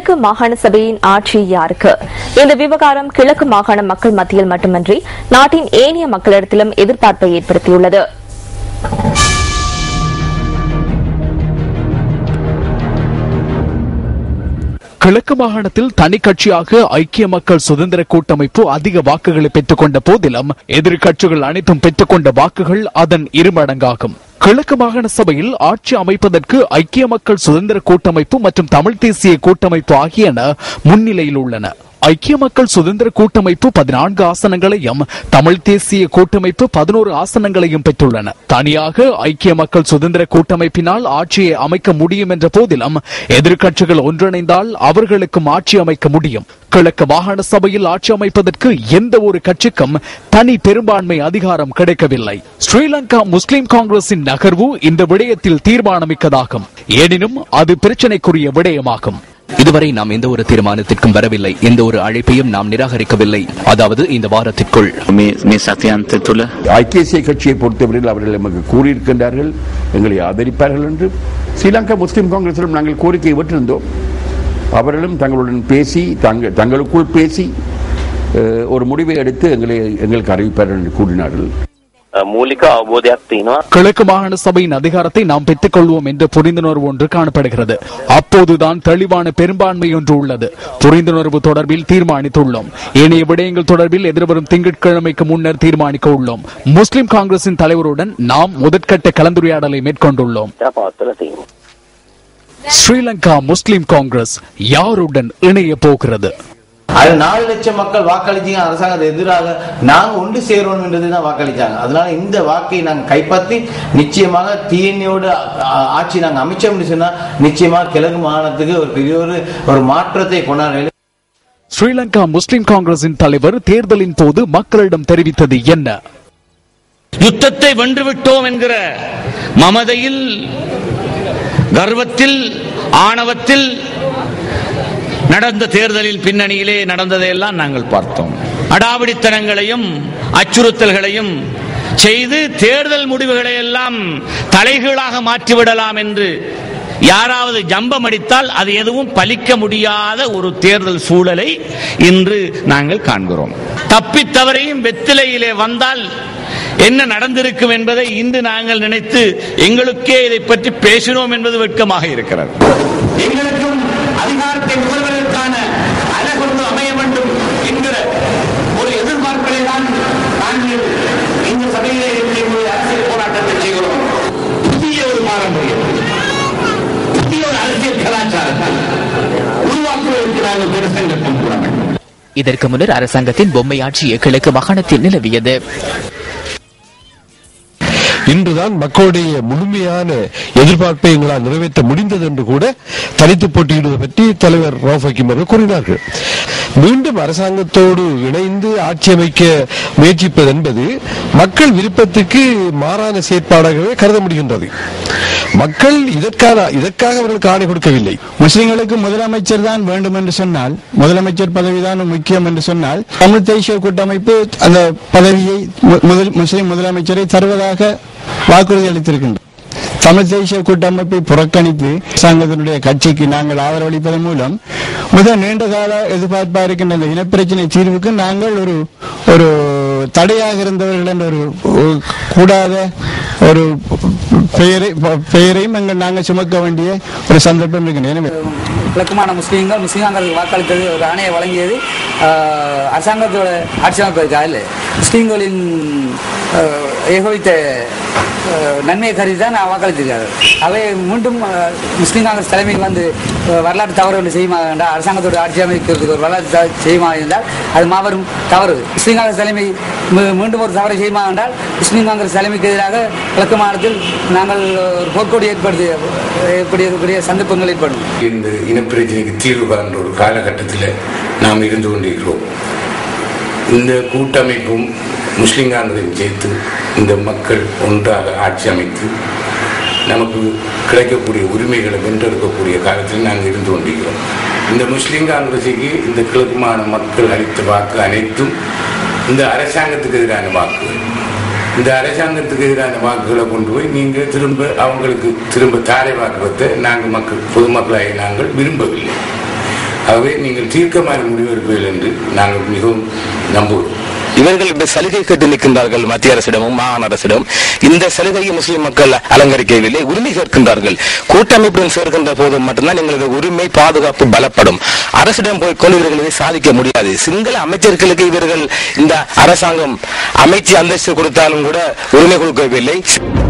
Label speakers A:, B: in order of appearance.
A: கிழக்கு மாகாண சபையின் ஆட்சி யாருக்கு இந்த விவகாரம் கிழக்கு மாகாண மக்கள் மத்தியில் மட்டுமன்றி நாட்டின் ஏனைய மக்களிடத்திலும் எதிர்பார்ப்பை ஏற்படுத்தியுள்ளது
B: கிழக்கு மாகாணத்தில் தனி கட்சியாக ஐக்கிய மக்கள் சுதந்திர கூட்டமைப்பு அதிக வாக்குகளை பெற்றுக்கொண்ட போதிலும் எதிர்க்கட்சிகள் அனைத்தும் பெற்றுக்கொண்ட வாக்குகள் அதன் இருமடங்காகும் கிழக்கு மாகாண சபையில் ஆட்சி அமைப்பதற்கு ஐக்கிய மக்கள் சுதந்திர கூட்டமைப்பு மற்றும் தமிழ் தேசிய கூட்டமைப்பு ஆகியன முன்னிலையில் உள்ளன ஐக்கிய மக்கள் சுதந்திர கூட்டமைப்பு பதினான்கு ஆசனங்களையும் தமிழ் தேசிய கூட்டமைப்பு பதினோரு ஆசனங்களையும் பெற்றுள்ளன தனியாக ஐக்கிய மக்கள் சுதந்திர கூட்டமைப்பினால் ஆட்சியை அமைக்க முடியும் என்ற போதிலும் எதிர்க்கட்சிகள் ஒன்றிணைந்தால் அவர்களுக்கும் ஆட்சி அமைக்க முடியும் கிழக்கு மாகாண சபையில் ஆட்சி அமைப்பதற்கு எந்த ஒரு கட்சிக்கும் தனி பெரும்பான்மை அதிகாரம் கிடைக்கவில்லை ஸ்ரீலங்கா முஸ்லிம் காங்கிரசின் நகர்வு இந்த விடயத்தில் தீர்மானமிக்கதாகும் எனினும் அது பிரச்சனைக்குரிய விடயமாகும்
C: இதுவரை நாம் எந்த ஒரு தீர்மானத்திற்கும் வரவில்லை எந்த ஒரு அழைப்பையும் நாம் நிராகரிக்கவில்லை அதாவது இந்த வாரத்திற்குள்
D: මේ මේ සතියන්ත තුළ
E: ஐக்கிய கட்சியை பொறுத்தவரையில் அவர்கள் நமக்கு கூறியிருக்கின்றார்கள் எங்களை ஆதரிப்பார்கள் என்று ஸ்ரீலங்கா முஸ்லிம் காங்கிரசிலும் நாங்கள் கோரிக்கையை விட்டிருந்தோம் அவர்களும் தங்களுடன் பேசி தங்க தங்களுக்குள் பேசி அஹ், ஒரு முடிவை எடுத்து எங்களை எங்களுக்கு அறிவிப்பார்கள் என்று கூறினார்கள்
F: මූලික අවබෝධයක් තියෙනවා
B: கிழக்கு மாகாண சபையின் அதிகாரத்தை நாம் பெற்றுக் கொள்வோம் என்ற புரிந்துணர்வு ஒன்று காணப்படுகிறது அப்போதுதான் தெளிவான பெரும்பான்மை ஒன்று உள்ளது புரிந்துணர்வு தொடர்பில் தீர்மானித்துள்ளோம் ஏனைய விடயங்கள் தொடர்பில் எதிர்வரும் திங்கட்கிழமைக்கு முன்னர் தீர்மானிக்க உள்ளோம் முஸ்லிம் காங்கிரசின் தலைவருடன் நாம் முதற்கட்ட கலந்துரையாடலை மேற்கொண்டுள்ளோம்
F: පවත්වල තියෙනවා
B: ஸ்ரீலங்கா முஸ்லிம் காங்கிரஸ் யாருடன் இணைய போகிறது
G: அது நாலு லட்சம் மக்கள் வாக்களிச்சீங்க அரசாங்கத்தை எதிராக நாங்க ஒன்று சேரணும் என்றதுதான் வாக்களிச்சாங்க அதனால இந்த வாக்கை நாங்க கைப்பற்றி நிச்சயமாக டிஎன்ஏயோட ஆட்சி நாங்க அமைச்சோம்னு சொன்னா நிச்சயமாக கிழக்கு மாகாணத்துக்கு ஒரு பெரிய ஒரு ஒரு மாற்றத்தை கொண்டாட
B: ஸ்ரீலங்கா முஸ்லிம் காங்கிரசின் தலைவர் தேர்தலின் போது மக்களிடம் தெரிவித்தது என்ன
H: யுத்தத்தை வென்றுவிட்டோம் என்கிற மமதையில் கர்வத்தில் ஆணவத்தில் நடந்த தேர்தலில் பின்னணியிலே நடந்ததையெல்லாம் நாங்கள் பார்த்தோம் அடாவடித்தனங்களையும் அச்சுறுத்தல்களையும் செய்து தேர்தல் முடிவுகளை எல்லாம் தலைகீழாக மாற்றிவிடலாம் என்று யாராவது ஜம்பம் அடித்தால் அது எதுவும் பலிக்க முடியாத ஒரு தேர்தல் சூழலை இன்று நாங்கள் காண்கிறோம் தப்பித்தவரையும் வெத்திலையிலே வந்தால் என்ன நடந்திருக்கும் என்பதை இன்று நாங்கள் நினைத்து எங்களுக்கே இதை பற்றி பேசினோம் என்பது வெட்கமாக இருக்கிறது
G: எங்களுக்கும் அதிகாரத்தை முதல்வதற்கான அழகொன்று அமைய வேண்டும் என்கிற ஒரு எதிர்பார்ப்பிலே தான் நாங்கள் இந்த சபையிலே இருக்கக்கூடிய அரசியல் போராட்டத்தை செய்கிறோம் புதிய ஒரு பாரம்பரியம் புதிய ஒரு அரசியல் கலாச்சாரத்தை உருவாக்குவதற்கு நாங்கள் பெருசங்கட்டம் கூற வேண்டும்
C: இதற்கு முன்னர் அரசாங்கத்தின் பொம்மை ஆட்சியே கிழக்கு மாகாணத்தில் நிலவியது
I: இன்றுதான் மக்களுடைய முழுமையான எதிர்பார்ப்பை எங்களால் நிறைவேற்ற முடிந்தது என்று கூட தனித்து போட்டியிடுவது பற்றி தலைவர் ரவுஃப் ஹக்கீம் அவர்கள் கூறினார்கள் மீண்டும் அரசாங்கத்தோடு இணைந்து ஆட்சி அமைக்க முயற்சிப்பது என்பது மக்கள் விருப்பத்துக்கு மாறான செயற்பாடாகவே கருத முடிகின்றது மக்கள் இதற்கான இதற்காக அவர்களுக்கு ஆணை கொடுக்கவில்லை
J: முஸ்லிம்களுக்கு முதலமைச்சர் தான் வேண்டும் என்று சொன்னால் முதலமைச்சர் பதவிதான் முக்கியம் என்று சொன்னால் தமிழ் தேசிய கூட்டமைப்பு அந்த பதவியை மு- முதல் முஸ்லிம் முதலமைச்சரை தருவதாக வாக்குறுதி அளித்திருக்கின்றோம் தமிழ் தேசிய கூட்டமைப்பை புறக்கணித்து அரசாங்கத்தினுடைய கட்சிக்கு நாங்கள் ஆதரவளிப்பதன் மூலம் மிக நீண்ட கால எதிர்பார்ப்பா இருக்கின்ற இந்த இனப்பிரச்சனை தீர்வுக்கு நாங்கள் ஒரு ஒரு தடையாக இருந்தவர்கள் என்ற ஒரு ஒரு கூடாத ஒரு பெயரை பெயரையும் எங்கள் நாங்கள் சுமக்க வேண்டிய ஒரு சந்தர்ப்பம் இருக்கின்றன எனவே
K: கிழக்குமான முஸ்லீம்கள் முஸ்லீம்களுக்கு வாக்களித்தது ஒரு ஆணையை வழங்கியது ஆஹ், அரசாங்கத்தோட ஆட்சி அமைப்பதற்காக இல்லை முஸ்லீம்களின் ஆஹ், ஏகோபித்த ஆஹ், நன்மையை கருதி தான் நான் வாக்களித்திருக்காரு அவை மீண்டும் ஆஹ், முஸ்லீம் காங்கிரஸ் தலைமைக்கு வந்து ஆஹ், வரலாற்று தவறு ஒன்று செய்யுமா என்றால் அரசாங்கத்தோட ஆட்சி அமைக்கிறதுக்கு ஒரு வரலாற்று தவறு செய்யுமா என்றால் அது மாபெரும் தவறு முஸ்லீம் காங்கிரஸ் தலைமை மீ- மீண்டும் ஒரு தவறை செய்யுமா என்றால் முஸ்லீம் காங்கிரஸ் தலைமைக்கு எதிராக கிழக்கு மாநிலத்தில் நாங்கள் ஒரு போர்க்கோடு ஏற்படுத்தி ஏற்படுத்தக்கூடிய சந்தர்ப்பங்கள் ஏற்படும்
L: இந்த இனப்பிரச்சனைக்கு தீர்வு காண்ற ஒரு காலகட்டத்தில் நாம் இருந்து கொண்டிருக்கிறோம் இந்த கூட்டமைப்பும் முஸ்லிம் காங்கிரஸையும் சேர்த்து இந்த மக்கள் ஒன்றாக ஆட்சி அமைத்து நமக்கு கிடைக்கக்கூடிய உரிமைகளை வென்றெடுக்கக்கூடிய காலத்தில் நாங்கள் இருந்து கொண்டிருக்கிறோம் இந்த முஸ்லிம் காங்கிரஸுக்கு இந்த கிழக்கு மாநில மக்கள் அளித்த வாக்கு அனைத்தும் இந்த அரசாங்கத்துக்கு எதிரான வாக்குகள் இந்த அரசாங்கத்துக்கு எதிரான வாக்குகளை கொண்டு போய் நீங்கள் திரும்ப அவங்களுக்கு திரும்ப தாரை வாக்குவத்தை நாங்கள் மக்கள் பொதுமக்களாக நாங்கள் விரும்பவில்லை ஆகவே நீங்கள் தீர்க்கமான முடிவெடுப்பீர்கள் என்று நாங்கள் மிகவும் நம்புகிறோம்
M: இவர்கள் இந்த சலுகை கேட்டு நிற்கின்றார்கள் மத்திய அரசிடமும் மாகாண அரசிடம் இந்த சலுகையை முஸ்லிம் மக்கள் அலங்கரிக்கவில்லை உரிமை கேட்கின்றார்கள் கூட்டமைப்புடன் சேர்க்கின்ற போது மட்டும்தான் எங்களது உரிமை பாதுகாப்பு பலப்படும் அரசிடம் போய் கொண்டு இவர்கள் இதை சாதிக்க முடியாது சிங்கள அமைச்சர்களுக்கு இவர்கள் இந்த அரசாங்கம் அமைச்சு அந்தஸ்து கொடுத்தாலும் கூட உரிமை கொடுக்கவில்லை